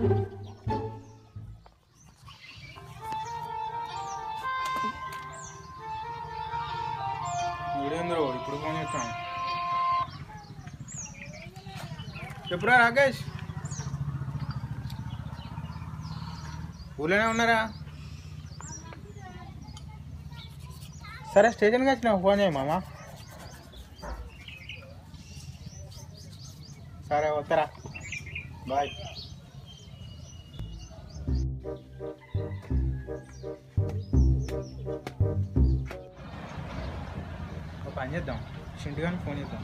వీడేంద్రో ఇప్పుడు ఫోన్ చేస్తాను చెప్పురా రాకేష్ ఊళ్ళోనే ఉన్నారా సరే స్టేషన్కి వచ్చినా ఫోన్ చేయి మామ సరే వస్తారా బాయ్ ఒక పని చేద్దాం షింటి కానీ ఫోన్ చేద్దాం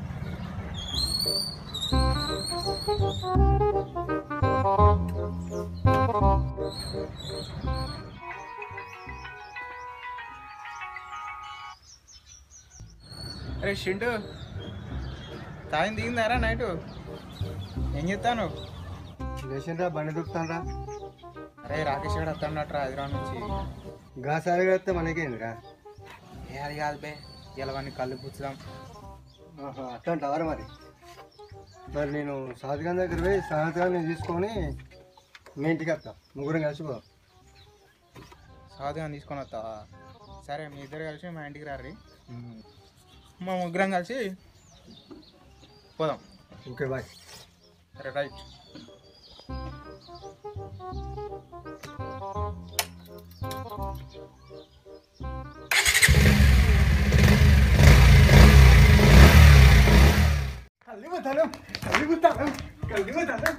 అరే షింటు తాగిన దిగిందారా నైటు ఏం చెప్తాను లేచిండ్రా బండి దొరుకుతానరా అరే రాకేష్ గారు వస్తాడట్రా హైదరాబాద్ నుంచి గా సారి వేస్తే మనకేందిరా ఏ అది కాదు బే గెలవని కళ్ళు పుచ్చుదాం ఆహా, అట్లా అంటావారా మరి మరి నేను సాధుగాని దగ్గర పోయి సాయంత్రాన్ని తీసుకొని మీ ఇంటికి వస్తా ముగ్గురం కలిసిపోదాం సాధుగా తీసుకొని వస్తావా సరే మీ ఇద్దరు కలిసి మా ఇంటికి రారి మా ముగ్గురం కలిసి పోదాం ఓకే బాయ్ సరే రైట్ కలిపోతాను కలిపోతాను కలిపోతాను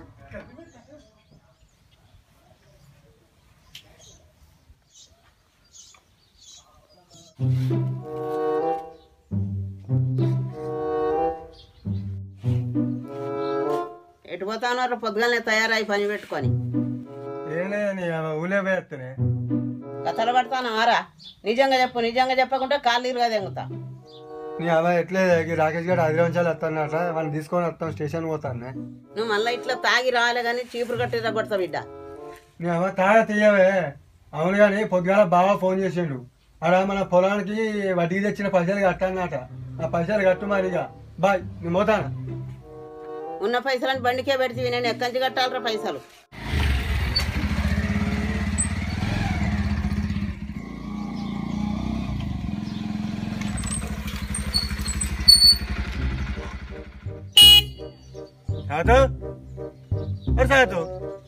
ఎటు పోతానో పొద్దుగానే తయారై పని పెట్టుకొని ఏనే నీ ఊలే పోయేస్తానే కథలు పడతాను ఆరా నిజంగా చెప్పు నిజంగా చెప్పకుంటే కాళ్ళు ఇరుగా తెంగుతా నీ అవ ఎట్లే ఈ రాకేష్ గారు హైదరాబాద్ నుంచి వస్తానట వాళ్ళని తీసుకొని వస్తాం స్టేషన్ పోతాను నువ్వు మళ్ళీ ఇట్లా తాగి రాలే కానీ చీపురు కట్టి కొడతా బిడ్డ నీ అవ తాగ తీయవే అవును కానీ పొద్దుగాల బాగా ఫోన్ చేసిండు అక్కడ మన పొలానికి వడ్డీకి తెచ్చిన పైసలు కట్టన్నట ఆ పైసలు కట్టు మరి ఇక బాయ్ నేను పోతాను ఉన్న పైసలను బండికే పెడితే నేను ఎక్కడి నుంచి కట్టాలరా పైసలు సాతు అరే సాతు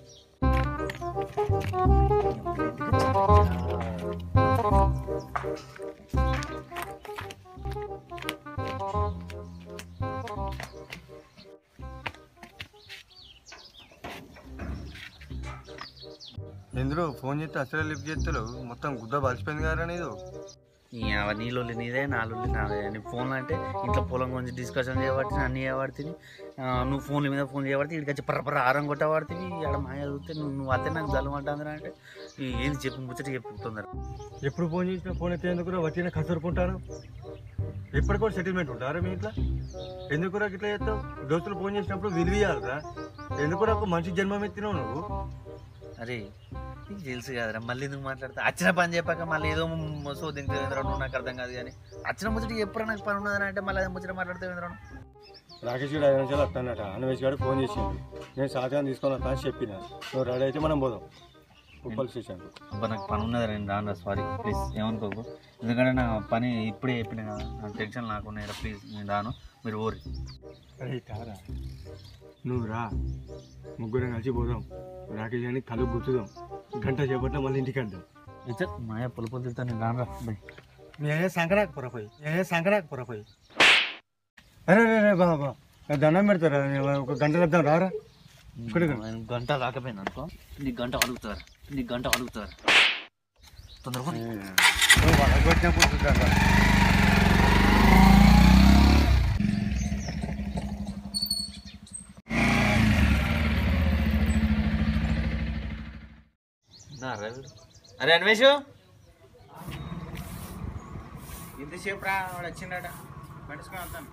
ఎందులో ఫోన్ చేస్తే అసలే లిఫ్ట్ చేస్తలేవు మొత్తం గుద్ద బలిసిపోయింది కదా నీదు నీళ్ళు నీదే నాలుగు నాదే నీ ఫోన్ అంటే ఇంట్లో పొలం గురించి డిస్కషన్ చేయబట్టి అన్ని చేయబడుతుంది నువ్వు ఫోన్ల మీద ఫోన్ చేయబడితే ఇక్కడికి వచ్చి పర్ర పర్ర ఆరం కొట్టబడుతుంది ఆడ మాయ చూస్తే నువ్వు నువ్వు అతే నాకు జలం అంటుంది అంటే ఈ ఏంది చెప్పు ముచ్చట చెప్పు తొందర ఎప్పుడు ఫోన్ చేసినా ఫోన్ అయితే ఎందుకు వచ్చిన కసురుకుంటాను ఎప్పటికి కూడా సెటిల్మెంట్ ఉంటారా మీ ఇంట్లో ఎందుకురా ఇట్లా చేస్తావు దోస్తులు ఫోన్ చేసినప్పుడు విలువయాలరా ఎందుకురా ఒక మనిషి జన్మం ఎత్తినావు నువ్వు అరే నీకు తెలుసు కదరా మళ్ళీ ఎందుకు మాట్లాడతా వచ్చిన పని చెప్పాక మళ్ళీ ఏదో సో దీనికి నువ్వు నాకు అర్థం కాదు కానీ వచ్చిన ముచ్చట ఎప్పుడు నాకు పని ఉన్నదని అంటే మళ్ళీ అదే ముచ్చట మాట్లాడితే ఏంద్రా రాకేష్ గారు ఐదు నిమిషాలు వస్తానట అన్వేష్ గారు ఫోన్ చేసిండు నేను సాధ్యం తీసుకొని వస్తా అని చెప్పిన నువ్వు రెడీ అయితే మనం పోదాం ఉప్పల్ స్టేషన్ అబ్బా నాకు పని ఉన్నది నేను రాను సారీ ప్లీజ్ ఏమనుకోకు ఎందుకంటే నా పని ఇప్పుడే చెప్పిన కదా నా టెన్షన్ నాకు ఉన్నాయి ప్లీజ్ నేను రాను మీరు ఓరి అరే తారా నువ్వు రా ముగ్గురం కలిసి పోదాం రాకేష్ గారిని కలుపు గుర్తుదాం గంట చేపట్టిన మళ్ళీ ఇంటికి వెళ్దాం ఇచ్చా మాయ పొల పొద్దుతో నేను రాను రా బై మీ అయ్యే సంకరాకు పొరపోయి మీ అయ్యే సంకరాకు పొరపోయి అరే రే రే బా బా దండం పెడతారా ఒక గంట వెళ్దాం రారా ఇక్కడికి నేను గంట రాకపోయింది అనుకో నీకు గంట అడుగుతారు నీకు గంట అడుగుతారు తొందరగా పో. నువ్వు వాళ్ళకి పెట్టినప్పుడు చూద్దాం రా. నా రా వీడు. అరే అన్వేష్ ఇంతసేపు రా వాడు వచ్చిండట పట్టుకుని వస్తాను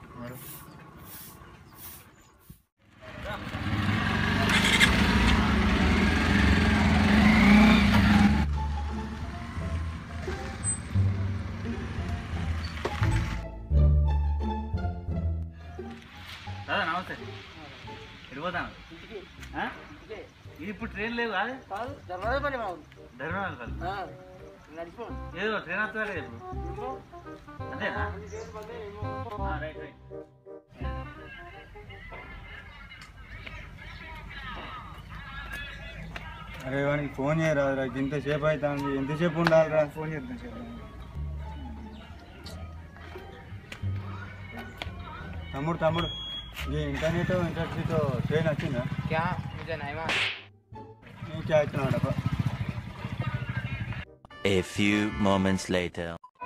దాదా నమస్తే ఇడిపోతాను ఆ? ఇది ఇప్పుడు ట్రైన్ లేవు కాదు కాదు దర్వాజా పని బాగుంది ధర్మవరం కాదు నడిచిపోండి ఏదో ట్రైన్ వస్తుందా ఇప్పుడు అంతేనా ఆ, రైట్ రైట్ అరే వానికి ఫోన్ చేయరాదురా ఇంతసేపు అవుతుంది ఎంతసేపు ఉండాలిరా ఫోన్ చేద్దాం చేద్దాం తమ్ముడు తమ్ముడు ఈ ఇంటర్నెట్ ఇంటర్నెట్ ట్రైన్ వచ్చిందా క్యా ముझे नहीं मालूम నీకే వచ్చినాడప్ప A few moments later.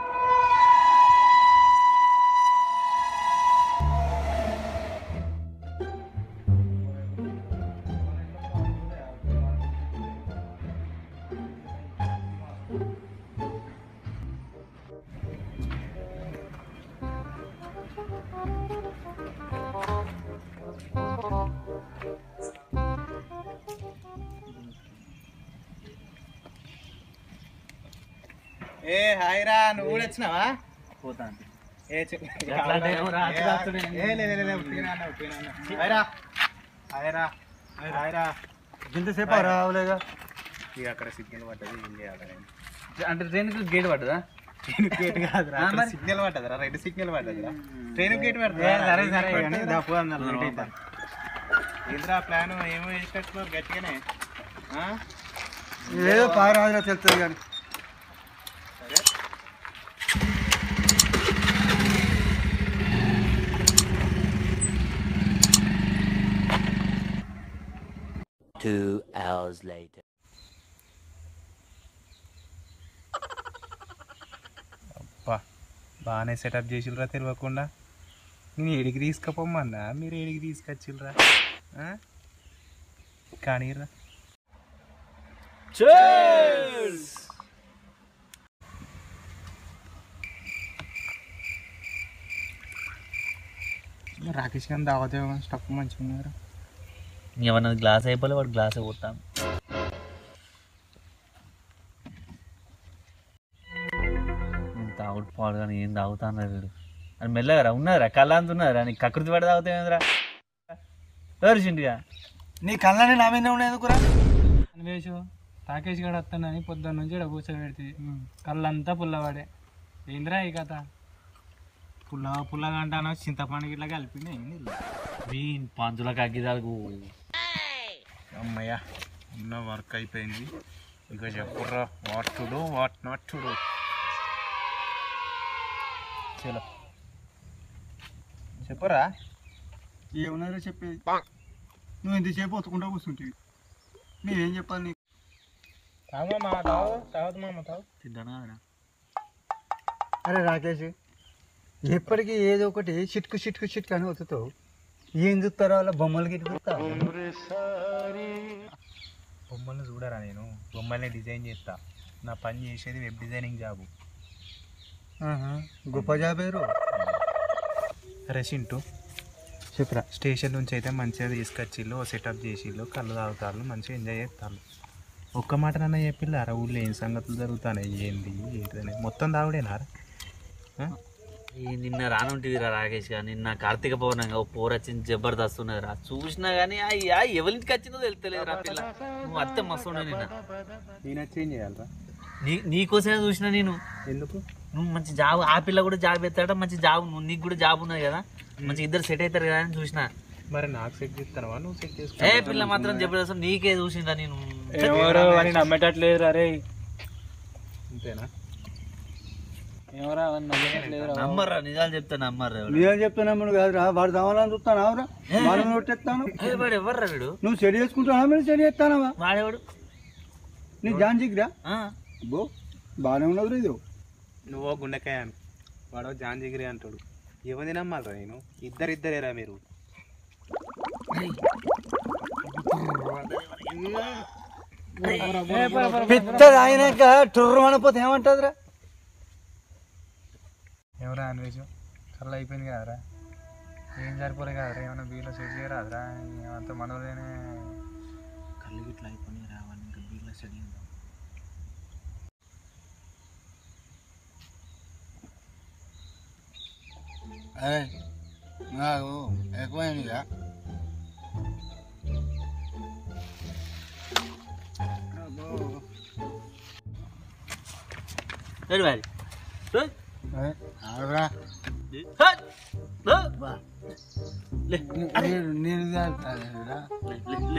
ఏ హాయ్ రా నువ్వు కూడా వచ్చినావా పోతాను ఏ చె- ఎట్లా అంటే ఎవరు రాత్రి ఏ, రాత్రి ఏ, లే, లే, లే, లే, ఉట్టిగానే అన్నా, ఉట్టిగానే అన్నా. హాయ్ రా హాయ్ రా హాయ్ రా ఇంతసేపు రావులేగా ఇక అక్కడ సిగ్నల్ పడ్డది ఏం చేయాలి అంటే ట్రైన్కి గేట్ పడ్డదా ట్రైన్ గేట్ కాదురా ఆ, అక్కడ మరి? సిగ్నల్ పడ్డదిరా రెడ్ సిగ్నల్ పడ్డదిరా ట్రైన్ గేట్ ఏ, పడుతుంది సరే, సరే, కానీ కానీ దా పో అన్నారు లేట్ అవుతుంది. ఏంద్రా ప్లాన్ ఏమో వేసుకొచ్చుకున్నారు గట్టిగానే ఆ? ఏదో పారాదురా తెలుస్తుంది కానీ సరే Two hours later. అబ్బా బాగానే సెటప్ చేసిల్రా తెలియకుండా నేను ఏడికి తీసుకుపోమన్నా మీరు ఏడికి తీసుకొచ్చిల్రా ఆ? కానీరా రాకేష్ గారిని దావతే స్టఫ్ మంచిగా ఉన్నారు ఏమన్నా గ్లాస్ అయిపోలే వాడు గ్లాస్ పోతాం తాగుడు పాడు కానీ ఏం తాగుతాను వీడు అది మెల్లగా ఉన్నారా కళ్ళ అంత ఉన్నారా నీకు కకృతి పడి తాగుతామేంద్రా ఎవరిచిండిగా నీ కళ్ళని నా మీద ఉన్నాయి ఎందుకురా అన్వేషు రాకేష్ గడ వస్తానని పొద్దున్న నుంచి ఇక్కడ కూర్చోబెడితే కళ్ళంతా పుల్లవాడే ఏంద్రా ఈ కథ పుల్ల పుల్లగా అంటాను చింతపండు గిట్లా కలిపింది వీన్ పంచుల కగ్గిదాలకు అమ్మయ్య ఉన్న వర్క్ అయిపోయింది ఇక చెప్పుర్రా what to do what not to do చలో చెప్పురా ఏమన్నారో చెప్పేది నువ్వు ఎంతసేపు ఒత్తుకుంటా కూర్చుంటివి నేనేం చెప్పాలి నీకు తాగు మామ తాగు తాగదు మామ తాగు తింటానా అరే రాకేష్ ఎప్పటికీ ఏదో ఒకటి చిట్కు చిట్కు చిట్కు అని వత్తుతావు ఏం చూస్తారో వాళ్ళ బొమ్మలు గిట్టు చూస్తావు బొమ్మల్ని చూడరా నేను బొమ్మల్ని డిజైన్ చేస్తా నా పని చేసేది వెబ్ డిజైనింగ్ జాబు ఆహా, గొప్ప జాబేరు రెసింటు చెప్పురా స్టేషన్ నుంచి అయితే మంచిగా తీసుకొచ్చిళ్ళు సెటప్ చేసిళ్ళు కళ్ళు తాగుతారు మంచిగా ఎంజాయ్ చేస్తారు ఒక్క మాట నన్న చెప్పిల్లారా ఊళ్ళో ఏం సంగతులు జరుగుతాయి ఏంది ఏంటని మొత్తం తాగుడేనారా ఆ? ఈ నిన్న రానుంటివిరా రాకేష్ గా నిన్న కార్తీక పౌర్ణంగా ఓ పోరు వచ్చింది జబర్దస్త్ ఉన్నదిరా చూసినా కానీ అయ్యా ఎవరింటికి వచ్చిందో తెలుస్తలేదు రా పిల్ల నువ్వు అత్తే మస్తు ఉండే నిన్న నేను చేంజ్ చేయాలరా నీ నీకోసమే చూసిన నేను ఎందుకు నువ్వు మంచి జాబ్ ఆ పిల్ల కూడా జాబ్ ఎత్తాడ మంచి జాబ్ నువ్వు నీకు కూడా జాబ్ ఉన్నది కదా మంచి ఇద్దరు సెట్ అవుతారు కదా అని చూసిన మరి నాకు సెట్ చేస్తానవా నువ్వు సెట్ చేసుకో ఏ పిల్ల మాత్రం జబర్దస్త్ నీకే చూసిందా నేను ఎవరో అని నమ్మేటట్లేదు రే అంతేనా ఎవరా అని నమ్మేటట్లేదు నమ్మర్రా నిజాలు చెప్తా నమ్మర్రా ఎవరు. నేనేం చెప్తున్నాము కాదురా వాడు దావాలని చూస్తాను అవురా వాడు నొట్టెత్తాను ఏ వాడు ఎవర్రా వీడు నువ్వు చెడి చేసుకుంటావా మీరు చెడి చేస్తానవా వాడేవాడు నీ జాన్ జిగ్రా ఆ, బో బాగానే ఉన్నది ఇది నువ్వో గుండెకాయ అని వాడో జాన్ జిగిరి అంటాడు ఎవరిని నమ్మాలరా నేను ఇద్దరిద్దరేరా మీరు పెద్దది అయినాక టుర్రు అనపోతే ఏమంటుందిరా ఎవరా అన్వేషం కళ్ళు అయిపోయింది కదరా ఏం సరిపోలే కదరా ఏమైనా బీలో సెట్ చేయరాదురా అంత మనోలేనే కళ్ళు గిట్లా అయిపోయినాయి రా అవన్నీ ఇంకా బీలో సెట్ చేద్దాం నాకు ఎక్కువైందిగా సరే మరి సరే. ఆగురా. హే. లే. లే. నీరు- నీరు తాగుతారా? లే, లే, లే.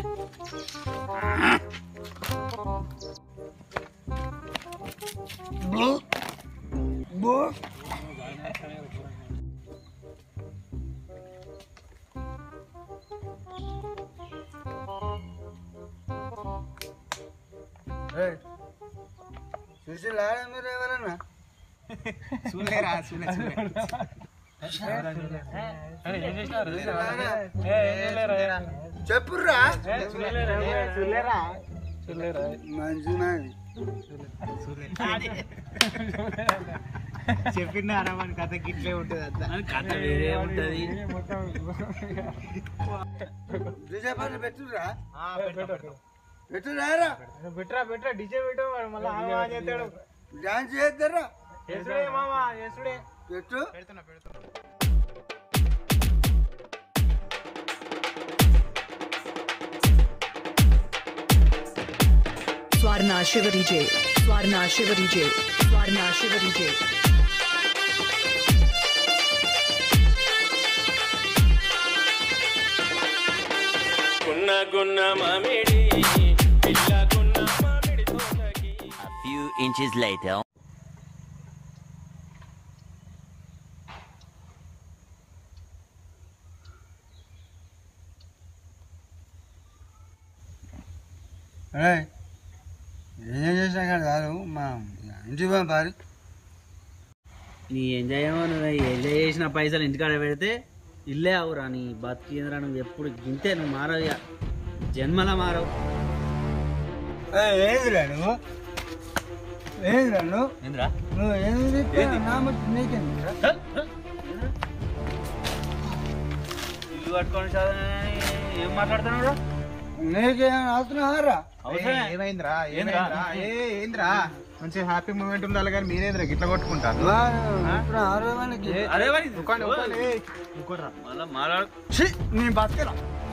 ఏయ్, చూసిల్లారా మీరు ఎవరన్నా చూడలేరా చూడలే చూడలే చెప్పుర్రా చూడలేరా మంచిగున్నది చెప్పిండు అరవని కథ గిట్లే ఉంటుంది అంతా అది కథ వేరే ఉంటది చెప్పండి పెట్టుర్రా పెట్టు పెట్టురారా బెట్రా బెట్రా డిజే పెట్టు వాడు మళ్ళీ ఆగమా చేస్తాడు డాన్స్ చేద్దరా చేసుడే మామ చేసుడే పెట్టు పెడుతున్నా పెడుతున్నా Swarna Shivari J. Swarna Shivari J. Swarna Shivari J. A few inches later. ఏయ్, ఏం చేసినా కానీ కాదు మా ఇంటి పంపాలి నీ ఎంజాయ్ ఏమో నువ్వు ఎంజాయ్ చేసిన పైసలు ఇంటికాడ పెడితే ఇల్లే అవురా నీ బతికిందిరా నువ్వు ఎప్పుడు గింతే నువ్వు మారవు ఇక జన్మల మారవు ఏయ్, ఏందిరా నువ్వు ఏందిరా నువ్వు ఏంద్రా నువ్వు ఏంది నా మట్టి నీకేందిరా ఇల్లు కట్టుకొని చదవని ఏం మాట్లాడుతున్నాడు నీకేం అవుతున్నారా అవసరమే. ఏ, ఏమైందిరా ఏంద్రా? ఏమైందిరా ఏ ఏంద్రా మంచి హ్యాపీ మూమెంట్ ఉండాలి కానీ మీరేంద్రా గిట్ల కొట్టుకుంటారు ఇప్పుడు ఆరో మనకి అదే మరి ఉక్కోండి, ఉక్కోండి, ఏయ్, ఉక్కోర్రా. మళ్ళా మాట్లాడు నీ బతకరా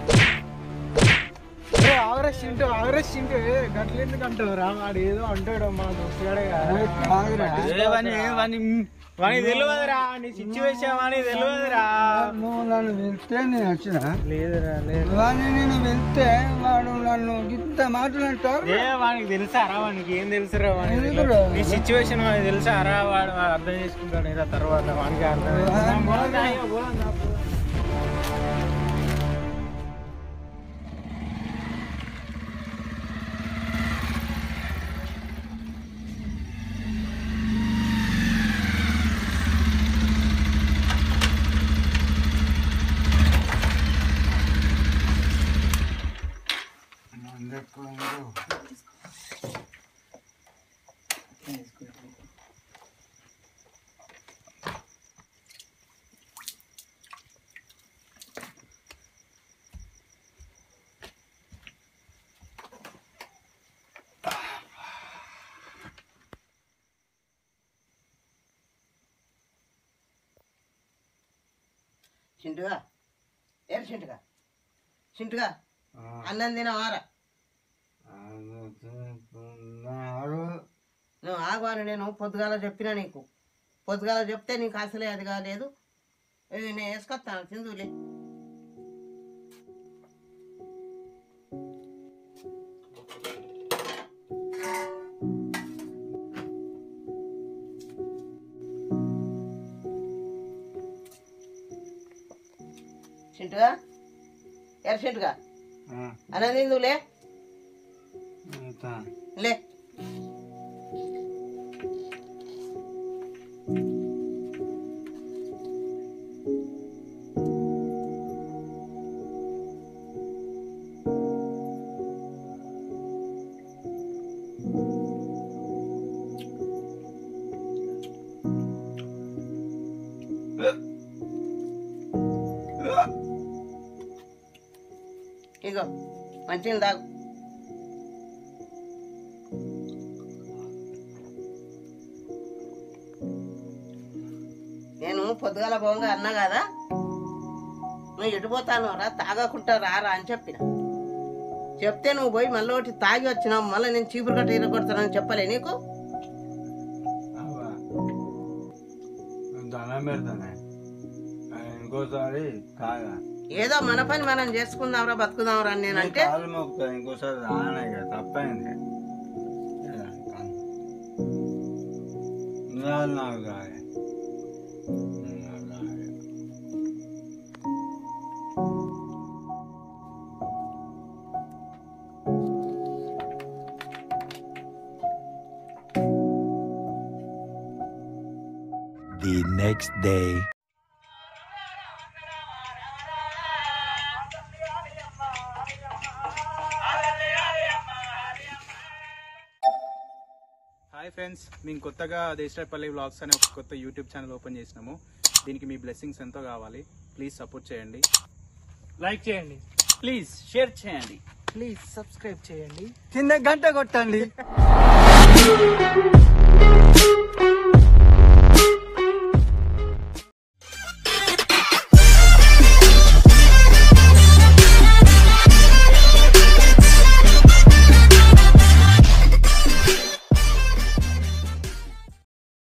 ఆవరేజ్ చింటూ ఆవరేజ్ చింటూ గట్ల ఎందుకు అంటావు రా వాడు ఏదో అంటాడు మా దోస్తుగాడే ఆగురా. ఏ వాని- ఏ వాని- వానికి తెలియదురా నీ సిచ్యువేషన్ వానికి తెలియదురా నువ్వు నన్ను వెళ్తే నేను వచ్చిన లేదురా లేదు వాడిని నేను వెళ్తే వాడు నన్ను ఇంత మాట్లాడతారు ఏ వానికి తెలుసారా వానికి ఏం తెలుసురా వానికి ఎందుకురా? తెలియదు. నీ సిచ్యువేషన్ వానికి తెలుసారా వాడు వాడు అర్థం చేసుకుంటాడు ఏదో తర్వాత వానికి అర్థం వాడు- పోలందా, అయ్యో, పోలందా, పోలందా. చింటుగా ఏరు చింటుగా చింటుగా అన్నం తినవారా నువ్వు ఆగవాని నేను పొద్దుగాల చెప్పినా నీకు పొద్దుగాల చెప్తే నీకు అసలే అది కాలేదు ఇది నేను వేసుకొస్తాను సింధులే చింటుగా ఎర్ర చింటుగా అన్నం తిందులే లే ఇగో మంచిగా తాగు నేను పొద్దుగాల పోగా అన్నా కదా నువ్వు ఎటుపోతాను రా తాగకుంటా రారా అని చెప్పిన చెప్తే నువ్వు పోయి మళ్ళీ ఒకటి తాగి వచ్చినావు మళ్ళీ నేను చీపురు కట్ట ఇరగొడతానని చెప్పలే నీకు దండం పెడతానే ఆ, ఇంకోసారి కాదా ఏదో మన పని మనం చేసుకుందాంరా బతుకుదాంరా అని నేనంటే కాలు మొక్కుతా ఇంకోసారి రానే కదా తప్పైంది ఏ, కాదు. ఇందాలు నాకు కాదు నాకు కాదు. The next day. Hi friends మేము కొత్తగా దేశపల్లి వ్లాగ్స్ అనే ఒక కొత్త యూట్యూబ్ ఛానల్ ఓపెన్ చేసినాము దీనికి మీ బ్లెస్సింగ్స్ ఎంతో కావాలి ప్లీజ్ సపోర్ట్ చేయండి లైక్ చేయండి ప్లీజ్ షేర్ చేయండి ప్లీజ్ సబ్స్క్రైబ్ చేయండి కింద గంట కొట్టండి